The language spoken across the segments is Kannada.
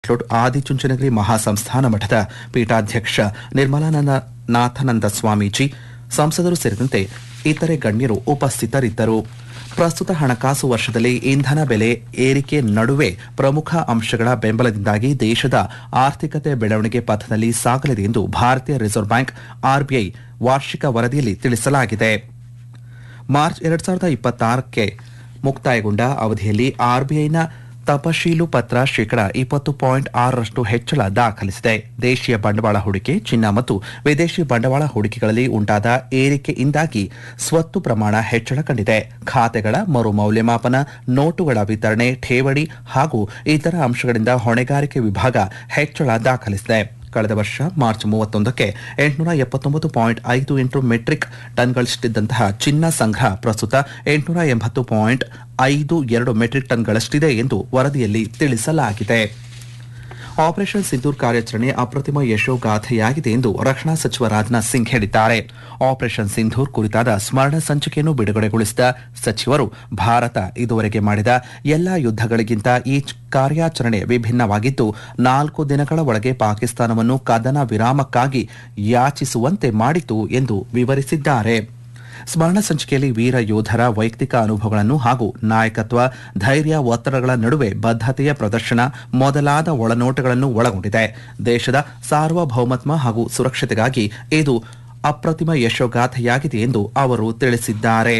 ಕ್ಲೋಡ್ ಆದಿಚುಂಚನಗಿರಿ ಮಹಾಸಂಸ್ಥಾನ ಮಠದ ಪೀಠಾಧ್ಯಕ್ಷ ನಿರ್ಮಲಾನಂದ ನಾಥಾನಂದ ಸ್ವಾಮೀಜಿ ಸಂಸದರು ಸೇರಿದಂತೆ ಇತರೆ ಗಣ್ಯರು ಉಪಸ್ಥಿತರಿದ್ದರು ಪ್ರಸ್ತುತ ಹಣಕಾಸು ವರ್ಷದಲ್ಲಿ ಇಂಧನ ಬೆಲೆ ಏರಿಕೆ ನಡುವೆ ಪ್ರಮುಖ ಅಂಶಗಳ ಬೆಂಬಲದಿಂದಾಗಿ ದೇಶದ ಆರ್ಥಿಕತೆ ಬೆಳವಣಿಗೆ ಪಥದಲ್ಲಿ ಸಾಗಲಿದೆ ಎಂದು ಭಾರತೀಯ ರಿಸರ್ವ್ ಬ್ಯಾಂಕ್ ಆರ್ಬಿಐ ವಾರ್ಷಿಕ ವರದಿಯಲ್ಲಿ ತಿಳಿಸಲಾಗಿದೆ ಮಾರ್ಚ್ ಎರಡ್ ಸಾವಿರದ ಇಪ್ಪತ್ತಾರಕ್ಕೆ ಮುಕ್ತಾಯಗೊಂಡ ಅವಧಿಯಲ್ಲಿ ಆರ್ಬಿಐನ ತಪಶೀಲು ಪತ್ರ ಶೇಕಡ ಇಪ್ಪತ್ತು ಪಾಯಿಂಟ್ ಆರರಷ್ಟು ಹೆಚ್ಚಳ ದಾಖಲಿಸಿದೆ ದೇಶೀಯ ಬಂಡವಾಳ ಹೂಡಿಕೆ ಚಿನ್ನ ಮತ್ತು ವಿದೇಶಿ ಬಂಡವಾಳ ಹೂಡಿಕೆಗಳಲ್ಲಿ ಉಂಟಾದ ಏರಿಕೆಯಿಂದಾಗಿ ಸ್ವತ್ತು ಪ್ರಮಾಣ ಹೆಚ್ಚಳ ಕಂಡಿದೆ ಖಾತೆಗಳ ಮರು ಮೌಲ್ಯಮಾಪನ ನೋಟುಗಳ ವಿತರಣೆ ಠೇವಣಿ ಹಾಗೂ ಇತರ ಅಂಶಗಳಿಂದ ಹೊಣೆಗಾರಿಕೆ ವಿಭಾಗ ಹೆಚ್ಚಳ ದಾಖಲಿಸಿದೆ ಕಳೆದ ವರ್ಷ ಮಾರ್ಚ್ ಮೂವತ್ತೊಂದಕ್ಕೆ ಎಂಟುನೂರ ಎಪ್ಪತ್ತೊಂಬತ್ತು ಪಾಯಿಂಟ್ ಐದು ಎಂಟು ಮೆಟ್ರಿಕ್ ಟನ್ಗಳಷ್ಟಿದ್ದಂತಹ ಚಿನ್ನ ಸಂಗ್ರಹ ಪ್ರಸ್ತುತ ಎಂಟುನೂರ ಎಂಬತ್ತು ಪಾಯಿಂಟ್ ಐದು ಎರಡು ಮೆಟ್ರಿಕ್ ಟನ್ಗಳಷ್ಟಿದೆ ಎಂದು ವರದಿಯಲ್ಲಿ ತಿಳಿಸಲಾಗಿದೆ ಆಪರೇಷನ್ ಸಿಂಧೂರ್ ಕಾರ್ಯಾಚರಣೆ ಅಪ್ರತಿಮ ಯಶೋಗಾಥೆಯಾಗಿದೆ ಎಂದು ರಕ್ಷಣಾ ಸಚಿವ ರಾಜನಾಥ್ ಸಿಂಗ್ ಹೇಳಿದ್ದಾರೆ ಆಪರೇಷನ್ ಸಿಂಧೂರ್ ಕುರಿತಾದ ಸ್ಮರಣ ಸಂಚಿಕೆಯನ್ನು ಬಿಡುಗಡೆಗೊಳಿಸಿದ ಸಚಿವರು ಭಾರತ ಇದುವರೆಗೆ ಮಾಡಿದ ಎಲ್ಲಾ ಯುದ್ದಗಳಿಗಿಂತ ಈ ಕಾರ್ಯಾಚರಣೆ ವಿಭಿನ್ನವಾಗಿದ್ದು ನಾಲ್ಕು ದಿನಗಳ ಒಳಗೆ ಪಾಕಿಸ್ತಾನವನ್ನು ಕದನ ವಿರಾಮಕ್ಕಾಗಿ ಯಾಚಿಸುವಂತೆ ಮಾಡಿತು ಎಂದು ವಿವರಿಸಿದ್ದಾರೆ ಸ್ಮರಣ ಸಂಚಿಕೆಯಲ್ಲಿ ವೀರ ಯೋಧರ ವೈಯಕ್ತಿಕ ಅನುಭವಗಳನ್ನು ಹಾಗೂ ನಾಯಕತ್ವ ಧೈರ್ಯ ಒತ್ತಡಗಳ ನಡುವೆ ಬದ್ಧತೆಯ ಪ್ರದರ್ಶನ ಮೊದಲಾದ ಒಳನೋಟಗಳನ್ನು ಒಳಗೊಂಡಿದೆ ದೇಶದ ಸಾರ್ವಭೌಮತ್ವ ಹಾಗೂ ಸುರಕ್ಷತೆಗಾಗಿ ಇದು ಅಪ್ರತಿಮ ಯಶೋಗಾಥೆಯಾಗಿದೆ ಎಂದು ಅವರು ತಿಳಿಸಿದ್ದಾರೆ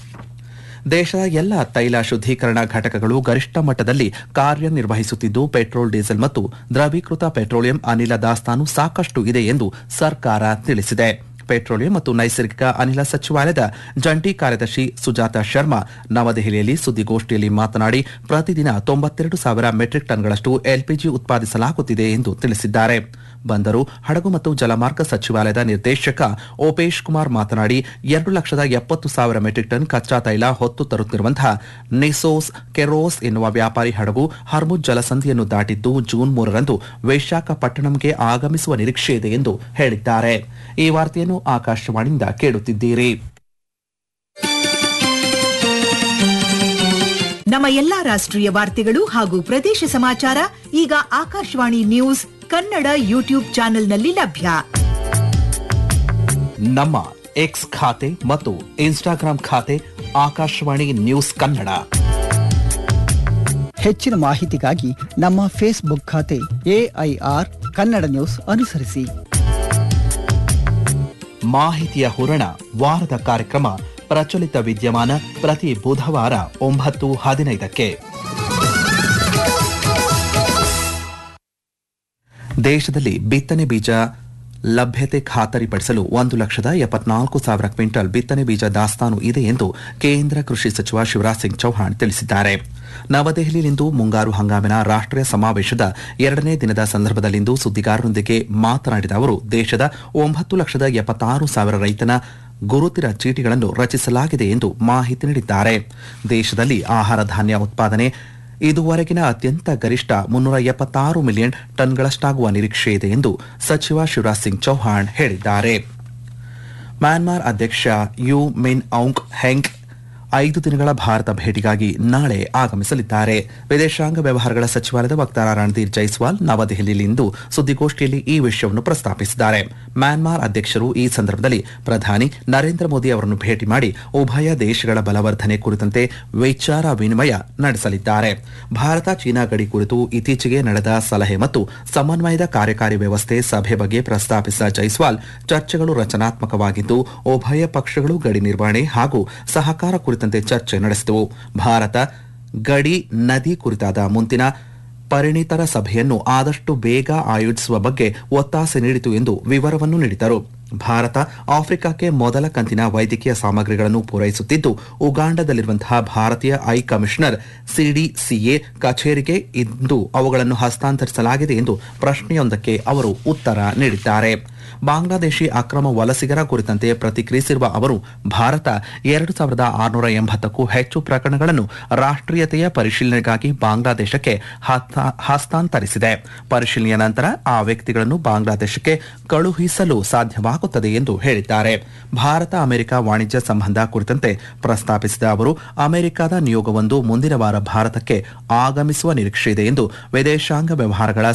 ದೇಶದ ಎಲ್ಲ ತೈಲ ಶುದ್ದೀಕರಣ ಘಟಕಗಳು ಗರಿಷ್ಠ ಮಟ್ಟದಲ್ಲಿ ಕಾರ್ಯನಿರ್ವಹಿಸುತ್ತಿದ್ದು ಪೆಟ್ರೋಲ್ ಡೀಸೆಲ್ ಮತ್ತು ದ್ರವೀಕೃತ ಪೆಟ್ರೋಲಿಯಂ ಅನಿಲ ದಾಸ್ತಾನು ಸಾಕಷ್ಟು ಇದೆ ಎಂದು ಸರ್ಕಾರ ತಿಳಿಸಿದೆ ಪೆಟ್ರೋಲಿಯಂ ಮತ್ತು ನೈಸರ್ಗಿಕ ಅನಿಲ ಸಚಿವಾಲಯದ ಜಂಟಿ ಕಾರ್ಯದರ್ಶಿ ಸುಜಾತ ಶರ್ಮಾ ನವದೆಹಲಿಯಲ್ಲಿ ಸುದ್ದಿಗೋಷ್ಠಿಯಲ್ಲಿ ಮಾತನಾಡಿ ಪ್ರತಿದಿನ ತೊಂಬತ್ತೆರಡು ಸಾವಿರ ಮೆಟ್ರಿಕ್ ಟನ್ಗಳಷ್ಟು ಎಲ್ಪಿಜಿ ಉತ್ಪಾದಿಸಲಾಗುತ್ತಿದೆ ಎಂದು ತಿಳಿಸಿದ್ದಾರೆ ಬಂದರು ಹಡಗು ಮತ್ತು ಜಲಮಾರ್ಗ ಸಚಿವಾಲಯದ ನಿರ್ದೇಶಕ ಓಪೇಶ್ ಕುಮಾರ್ ಮಾತನಾಡಿ ಎರಡು ಲಕ್ಷದ ಎಪ್ಪತ್ತು ಸಾವಿರ ಮೆಟ್ರಿಕ್ ಟನ್ ಕಚ್ಚಾ ತೈಲ ಹೊತ್ತು ತರುತ್ತಿರುವಂತಹ ನಿಸೋಸ್ ಕೆರೋಸ್ ಎನ್ನುವ ವ್ಯಾಪಾರಿ ಹಡಗು ಹರ್ಮುಜ್ ಜಲಸಂಧಿಯನ್ನು ದಾಟಿದ್ದು ಜೂನ್ ಮೂರರಂದು ವಿಶಾಖಪಟ್ಟಣಂಗೆ ಆಗಮಿಸುವ ನಿರೀಕ್ಷೆ ಇದೆ ಎಂದು ಹೇಳಿದ್ದಾರೆ ಈ ವಾರ್ತೆಯನ್ನು ಆಕಾಶವಾಣಿಯಿಂದ ಕೇಳುತ್ತಿದ್ದೀರಿ ನಮ್ಮ ಎಲ್ಲಾ ರಾಷ್ಟ್ರೀಯ ವಾರ್ತೆಗಳು ಹಾಗೂ ಪ್ರದೇಶ ಸಮಾಚಾರ ಈಗ ಆಕಾಶವಾಣಿ ನ್ಯೂಸ್ ಕನ್ನಡ ಯೂಟ್ಯೂಬ್ ಚಾನೆಲ್ನಲ್ಲಿ ಲಭ್ಯ ನಮ್ಮ ಎಕ್ಸ್ ಖಾತೆ ಮತ್ತು ಇನ್ಸ್ಟಾಗ್ರಾಂ ಖಾತೆ ಆಕಾಶವಾಣಿ ನ್ಯೂಸ್ ಕನ್ನಡ ಹೆಚ್ಚಿನ ಮಾಹಿತಿಗಾಗಿ ನಮ್ಮ ಫೇಸ್ಬುಕ್ ಖಾತೆ ಎಐಆರ್ ಕನ್ನಡ ನ್ಯೂಸ್ ಅನುಸರಿಸಿ ಮಾಹಿತಿಯ ಹೂರಣ ವಾರದ ಕಾರ್ಯಕ್ರಮ ಪ್ರಚಲಿತ ವಿದ್ಯಮಾನ ಪ್ರತಿ ಬುಧವಾರ ಒಂಬತ್ತು ಹದಿನೈದಕ್ಕೆ ದೇಶದಲ್ಲಿ ಬಿತ್ತನೆ ಬೀಜ ಲಭ್ಯತೆ ಖಾತರಿಪಡಿಸಲು ಒಂದು ಲಕ್ಷದ ಎಪ್ಪತ್ನಾಲ್ಕು ಸಾವಿರ ಕ್ವಿಂಟಲ್ ಬಿತ್ತನೆ ಬೀಜ ದಾಸ್ತಾನು ಇದೆ ಎಂದು ಕೇಂದ್ರ ಕೃಷಿ ಸಚಿವ ಶಿವರಾಜ್ ಸಿಂಗ್ ಚೌಹಾಣ್ ತಿಳಿಸಿದ್ದಾರೆ ನವದೆಹಲಿಯಲ್ಲಿಂದು ಮುಂಗಾರು ಹಂಗಾಮಿನ ರಾಷ್ಟ್ರೀಯ ಸಮಾವೇಶದ ಎರಡನೇ ದಿನದ ಸಂದರ್ಭದಲ್ಲಿಂದು ಸುದ್ದಿಗಾರರೊಂದಿಗೆ ಮಾತನಾಡಿದ ಅವರು ದೇಶದ ಒಂಬತ್ತು ಲಕ್ಷದ ಎಪ್ಪತ್ತಾರು ಸಾವಿರ ರೈತನ ಗುರುತಿನ ಚೀಟಿಗಳನ್ನು ರಚಿಸಲಾಗಿದೆ ಎಂದು ಮಾಹಿತಿ ನೀಡಿದ್ದಾರೆ ದೇಶದಲ್ಲಿ ಆಹಾರ ಧಾನ್ಯ ಉತ್ಪಾದನೆ ಇದುವರೆಗಿನ ಅತ್ಯಂತ ಗರಿಷ್ಠ ಮುನ್ನೂರ ಎಪ್ಪತ್ತಾರು ಮಿಲಿಯನ್ ಟನ್ಗಳಷ್ಟಾಗುವ ನಿರೀಕ್ಷೆ ಇದೆ ಎಂದು ಸಚಿವ ಶಿವರಾಜ್ ಸಿಂಗ್ ಚೌಹಾಣ್ ಹೇಳಿದ್ದಾರೆ ಮ್ಯಾನ್ಮಾರ್ ಅಧ್ಯಕ್ಷ ಯು ಮಿನ್ ಔಂಗ್ ಹೆಂಗ್ ಐದು ದಿನಗಳ ಭಾರತ ಭೇಟಿಗಾಗಿ ನಾಳೆ ಆಗಮಿಸಲಿದ್ದಾರೆ ವಿದೇಶಾಂಗ ವ್ಯವಹಾರಗಳ ಸಚಿವಾಲಯದ ವಕ್ತಾರ ರಣಧೀರ್ ಜೈಸ್ವಾಲ್ ನವದೆಹಲಿಯಲ್ಲಿಂದು ಸುದ್ದಿಗೋಷ್ಠಿಯಲ್ಲಿ ಈ ವಿಷಯವನ್ನು ಪ್ರಸ್ತಾಪಿಸಿದ್ದಾರೆ ಮ್ಯಾನ್ಮಾರ್ ಅಧ್ಯಕ್ಷರು ಈ ಸಂದರ್ಭದಲ್ಲಿ ಪ್ರಧಾನಿ ನರೇಂದ್ರ ಮೋದಿ ಅವರನ್ನು ಭೇಟಿ ಮಾಡಿ ಉಭಯ ದೇಶಗಳ ಬಲವರ್ಧನೆ ಕುರಿತಂತೆ ವಿಚಾರ ವಿನಿಮಯ ನಡೆಸಲಿದ್ದಾರೆ ಭಾರತ ಚೀನಾ ಗಡಿ ಕುರಿತು ಇತ್ತೀಚೆಗೆ ನಡೆದ ಸಲಹೆ ಮತ್ತು ಸಮನ್ವಯದ ಕಾರ್ಯಕಾರಿ ವ್ಯವಸ್ಥೆ ಸಭೆ ಬಗ್ಗೆ ಪ್ರಸ್ತಾಪಿಸಿದ ಜೈಸ್ವಾಲ್ ಚರ್ಚೆಗಳು ರಚನಾತ್ಮಕವಾಗಿದ್ದು ಉಭಯ ಪಕ್ಷಗಳು ಗಡಿ ನಿರ್ವಹಣೆ ಹಾಗೂ ಸಹಕಾರ ಕುರಿತಂತೆ ಚರ್ಚೆ ನಡೆಸಿದವು ಭಾರತ ಗಡಿ ನದಿ ಕುರಿತಾದ ಮುಂದಿನ ಪರಿಣಿತರ ಸಭೆಯನ್ನು ಆದಷ್ಟು ಬೇಗ ಆಯೋಜಿಸುವ ಬಗ್ಗೆ ಒತ್ತಾಸೆ ನೀಡಿತು ಎಂದು ವಿವರವನ್ನು ನೀಡಿದರು ಭಾರತ ಆಫ್ರಿಕಾಕ್ಕೆ ಮೊದಲ ಕಂತಿನ ವೈದ್ಯಕೀಯ ಸಾಮಗ್ರಿಗಳನ್ನು ಪೂರೈಸುತ್ತಿದ್ದು ಉಗಾಂಡದಲ್ಲಿರುವಂತಹ ಭಾರತೀಯ ಐ ಕಮಿಷನರ್ ಸಿಡಿಸಿಎ ಕಚೇರಿಗೆ ಇಂದು ಅವುಗಳನ್ನು ಹಸ್ತಾಂತರಿಸಲಾಗಿದೆ ಎಂದು ಪ್ರಶ್ನೆಯೊಂದಕ್ಕೆ ಅವರು ಉತ್ತರ ನೀಡಿದ್ದಾರೆ ಬಾಂಗ್ಲಾದೇಶಿ ಅಕ್ರಮ ವಲಸಿಗರ ಕುರಿತಂತೆ ಪ್ರತಿಕ್ರಿಯಿಸಿರುವ ಅವರು ಭಾರತ ಎರಡು ಸಾವಿರದ ಆರುನೂರ ಎಂಬತ್ತಕ್ಕೂ ಹೆಚ್ಚು ಪ್ರಕರಣಗಳನ್ನು ರಾಷ್ಟ್ರೀಯತೆಯ ಪರಿಶೀಲನೆಗಾಗಿ ಬಾಂಗ್ಲಾದೇಶಕ್ಕೆ ಹಸ್ತ- ಹಸ್ತಾಂತರಿಸಿದೆ ಪರಿಶೀಲನೆಯ ನಂತರ ಆ ವ್ಯಕ್ತಿಗಳನ್ನು ಬಾಂಗ್ಲಾದೇಶಕ್ಕೆ ಕಳುಹಿಸಲು ಸಾಧ್ಯವಾಗುತ್ತದೆ ಎಂದು ಹೇಳಿದ್ದಾರೆ ಭಾರತ ಅಮೆರಿಕ ವಾಣಿಜ್ಯ ಸಂಬಂಧ ಕುರಿತಂತೆ ಪ್ರಸ್ತಾಪಿಸಿದ ಅವರು ಅಮೆರಿಕದ ನಿಯೋಗವೊಂದು ಮುಂದಿನ ವಾರ ಭಾರತಕ್ಕೆ ಆಗಮಿಸುವ ನಿರೀಕ್ಷೆ ಇದೆ ಎಂದು ವಿದೇಶಾಂಗ ವ್ಯವಹಾರಗಳ